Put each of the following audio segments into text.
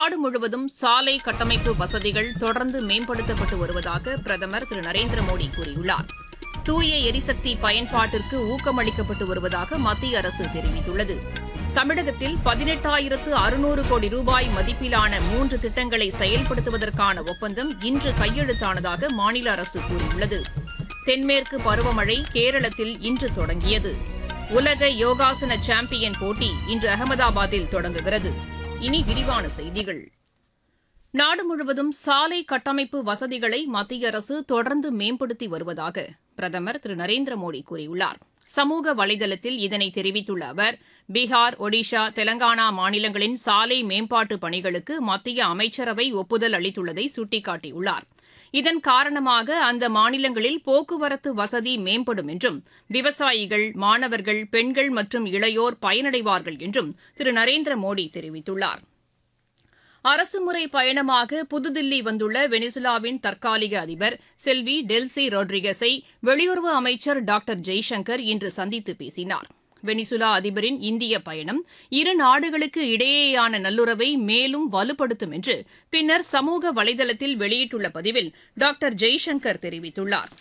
நாடு முழுவதும் சாலை கட்டமைப்பு வசதிகள் தொடர்ந்து மேம்படுத்தப்பட்டு வருவதாக பிரதமர் திரு நரேந்திர மோடி கூறியுள்ளார் தூய எரிசக்தி பயன்பாட்டிற்கு ஊக்கமளிக்கப்பட்டு வருவதாக மத்திய அரசு தெரிவித்துள்ளது தமிழகத்தில் பதினெட்டாயிரத்து அறுநூறு கோடி ரூபாய் மதிப்பிலான மூன்று திட்டங்களை செயல்படுத்துவதற்கான ஒப்பந்தம் இன்று கையெழுத்தானதாக மாநில அரசு கூறியுள்ளது தென்மேற்கு பருவமழை கேரளத்தில் இன்று தொடங்கியது உலக யோகாசன சாம்பியன் போட்டி இன்று அகமதாபாத்தில் தொடங்குகிறது இனி விரிவான செய்திகள் நாடு முழுவதும் சாலை கட்டமைப்பு வசதிகளை மத்திய அரசு தொடர்ந்து மேம்படுத்தி வருவதாக பிரதமர் திரு நரேந்திர மோடி கூறியுள்ளார் சமூக வலைதளத்தில் இதனை தெரிவித்துள்ள அவர் பீகார் ஒடிஷா தெலங்கானா மாநிலங்களின் சாலை மேம்பாட்டு பணிகளுக்கு மத்திய அமைச்சரவை ஒப்புதல் அளித்துள்ளதை சுட்டிக்காட்டியுள்ளார் இதன் காரணமாக அந்த மாநிலங்களில் போக்குவரத்து வசதி மேம்படும் என்றும் விவசாயிகள் மாணவர்கள் பெண்கள் மற்றும் இளையோர் பயனடைவார்கள் என்றும் திரு நரேந்திர மோடி தெரிவித்துள்ளார் அரசுமுறை பயணமாக புதுதில்லி வந்துள்ள வெனிசுலாவின் தற்காலிக அதிபர் செல்வி டெல்சி ரோட்ரிகஸை வெளியுறவு அமைச்சர் டாக்டர் ஜெய்சங்கர் இன்று சந்தித்து பேசினார் வெனிசுலா அதிபரின் இந்திய பயணம் இரு நாடுகளுக்கு இடையேயான நல்லுறவை மேலும் வலுப்படுத்தும் என்று பின்னர் சமூக வலைதளத்தில் வெளியிட்டுள்ள பதிவில் டாக்டர் ஜெய்சங்கர் தெரிவித்துள்ளார்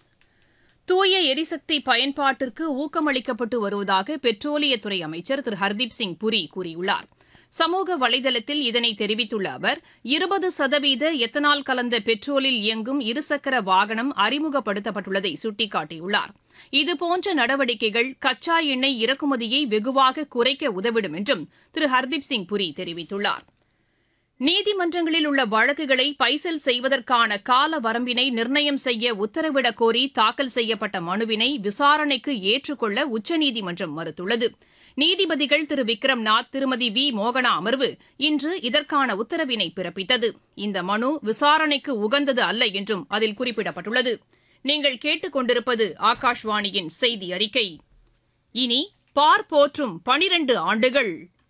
தூய எரிசக்தி பயன்பாட்டிற்கு ஊக்கமளிக்கப்பட்டு வருவதாக பெட்ரோலியத்துறை அமைச்சர் திரு ஹர்தீப் சிங் புரி கூறியுள்ளார் சமூக வலைதளத்தில் இதனை தெரிவித்துள்ள அவர் இருபது சதவீத எத்தனால் கலந்த பெட்ரோலில் இயங்கும் இருசக்கர வாகனம் அறிமுகப்படுத்தப்பட்டுள்ளதை சுட்டிக்காட்டியுள்ளார் இதுபோன்ற நடவடிக்கைகள் கச்சா எண்ணெய் இறக்குமதியை வெகுவாக குறைக்க உதவிடும் என்றும் திரு ஹர்தீப் சிங் புரி தெரிவித்துள்ளார் நீதிமன்றங்களில் உள்ள வழக்குகளை பைசல் செய்வதற்கான கால வரம்பினை நிர்ணயம் செய்ய உத்தரவிடக் கோரி தாக்கல் செய்யப்பட்ட மனுவினை விசாரணைக்கு ஏற்றுக்கொள்ள உச்சநீதிமன்றம் மறுத்துள்ளது நீதிபதிகள் திரு விக்ரம்நாத் திருமதி வி மோகனா அமர்வு இன்று இதற்கான உத்தரவினை பிறப்பித்தது இந்த மனு விசாரணைக்கு உகந்தது அல்ல என்றும் அதில் குறிப்பிடப்பட்டுள்ளது நீங்கள் கேட்டுக்கொண்டிருப்பது ஆகாஷ்வாணியின் செய்தி அறிக்கை இனி பார் போற்றும் பனிரண்டு ஆண்டுகள்